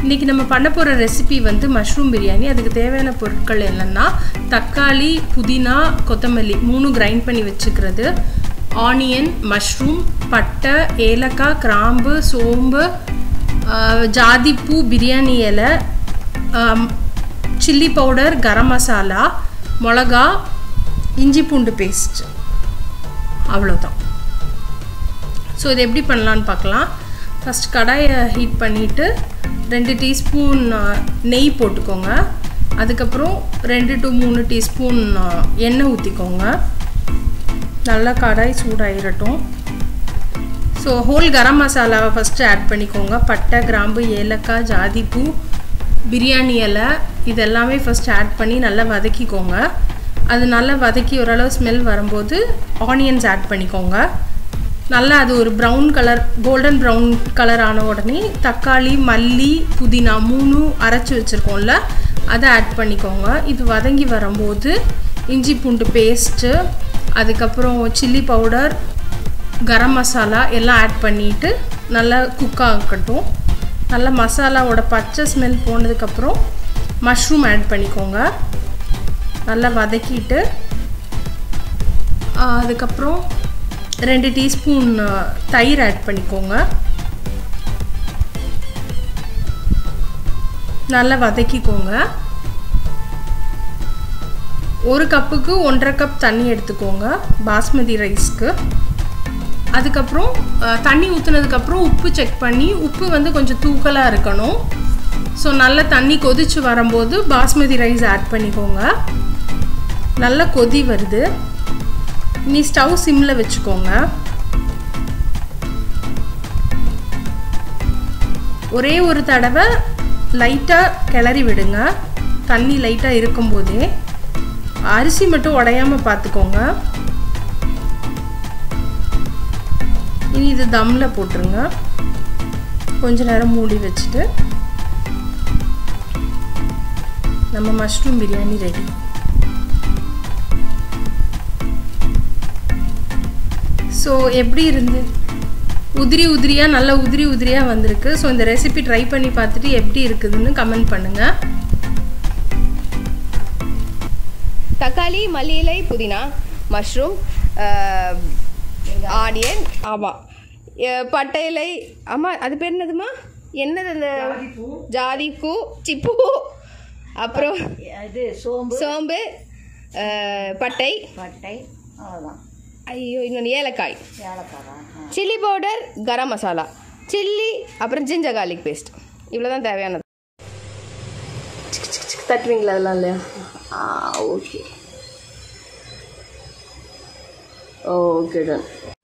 இன்றைக்கி நம்ம பண்ண போகிற ரெசிபி வந்து மஷ்ரூம் பிரியாணி அதுக்கு தேவையான பொருட்கள் என்னென்னா தக்காளி புதினா கொத்தமல்லி மூணு கிரைண்ட் பண்ணி வச்சுக்கிறது ஆனியன் மஷ்ரூம் பட்டை ஏலக்காய் கிராம்பு சோம்பு ஆஹ், ஜாதிப்பூ பிரியாணி இலை ஆம், சில்லி பவுடர் கரம் மசாலா மிளகா இஞ்சி பூண்டு பேஸ்ட் அவ்வளோதான் ஸோ இது எப்படி பண்ணலான்னு பார்க்கலாம் ஃபஸ்ட் கடாயை ஹீட் பண்ணிவிட்டு ரெண்டு டீஸ்பூன் நெய் போட்டுக்கோங்க அதுக்கப்புறம் ரெண்டு டு மூணு டீஸ்பூன் எண்ணெய் ஊற்றிக்கோங்க நல்லா கடாய் சூடாயிரட்டும் ஸோ ஹோல் கரம் மசாலாவை ஃபஸ்ட்டு ஆட் பண்ணிக்கோங்க பட்டை கிராம்பு ஏலக்காய் ஜாதிப்பூ பிரியாணி இலை இதெல்லாமே ஃபஸ்ட் ஆட் பண்ணி நல்லா வதக்கிக்கோங்க அது நல்லா வதக்கி ஓரளவு ஸ்மெல் வரும்போது ஆனியன்ஸ் ஆட் பண்ணிக்கோங்க நல்லா அது ஒரு brown colour golden brown colour ஆன உடனே தக்காளி மல்லி புதினா மூணும் அரைச்சி வச்சுருக்கோம்ல அதை ஆட் பண்ணிக்கோங்க இது வதங்கி வரும்போது இஞ்சி பூண்டு பேஸ்ட்டு அதுக்கப்புறம் சில்லி பவுடர் கரம் மசாலா எல்லாம் ஆட் பண்ணிவிட்டு நல்லா குக் ஆகட்டும் நல்லா மசாலாவோட பச்சை ஸ்மெல் போனதுக்கப்புறம் மஷ்ரூம் ஆட் பண்ணிக்கோங்க நல்லா வதக்கிட்டு ஆ, அதுக்கப்புறம் ரெண்டு டீஸ்பூன் தயிர் ஆட் பண்ணிக்கோங்க நல்லா வதக்கிக்கோங்க ஒரு கப்புக்கு ஒன்றரை கப் தண்ணி எடுத்துக்கோங்க பாஸ்மதி ரைஸ்க்கு அதுக்கப்புறம் அஹ், தண்ணி ஊற்றுனதுக்கப்புறம் உப்பு செக் பண்ணி உப்பு வந்து கொஞ்சம் தூக்கலாக இருக்கணும் ஸோ நல்லா தண்ணி கொதிச்சு வரும்போது பாஸ்மதி ரைஸ் ஆட் பண்ணிக்கோங்க நல்லா கொதி வருது நீ ஸ்டவ் சிம்மில் வச்சுக்கோங்க ஒரே ஒரு தடவை லைட்டாக கிளறி விடுங்க தண்ணி லைட்டாக இருக்கும்போதே அரிசி மட்டும் உடையாமல் பார்த்துக்கோங்க இனி இது தம்மில் போட்டுருங்க கொஞ்ச நேரம் மூடி வச்சுட்டு நம்ம மஷ்ரூம் பிரியாணி ரெடி ஸோ எப்படி இருந்து உதிரி உதிரியாக நல்லா உதிரி உதிரியாக வந்திருக்கு ஸோ இந்த ரெசிபி ட்ரை பண்ணி பார்த்துட்டு எப்படி இருக்குதுன்னு கமெண்ட் பண்ணுங்கள் தக்காளி மல்லி இலை புதினா மஷ்ரூம் ஆனியன் ஆமாம் பட்டை இலை ஆமாம் அது பேர் என்னதுமா என்னது அந்த ஜாதி பூ சிப்பூ அப்புறம் இது சோம்பு சோம்பு அஹ், பட்டை பட்டை அவ்வளோதான் ஐயோ இன்னொன்று ஏலக்காய் ஏலக்காய் தான் ஆ. Chilli powder garam masala chilli அப்புறம் ஜிஞ்சர் garlic பேஸ்ட் இவ்வளோ தான் தேவையானது தட்டுவீங்களா அதெல்லாம் இல்லையா ஆ ஓகே ஓகே டன்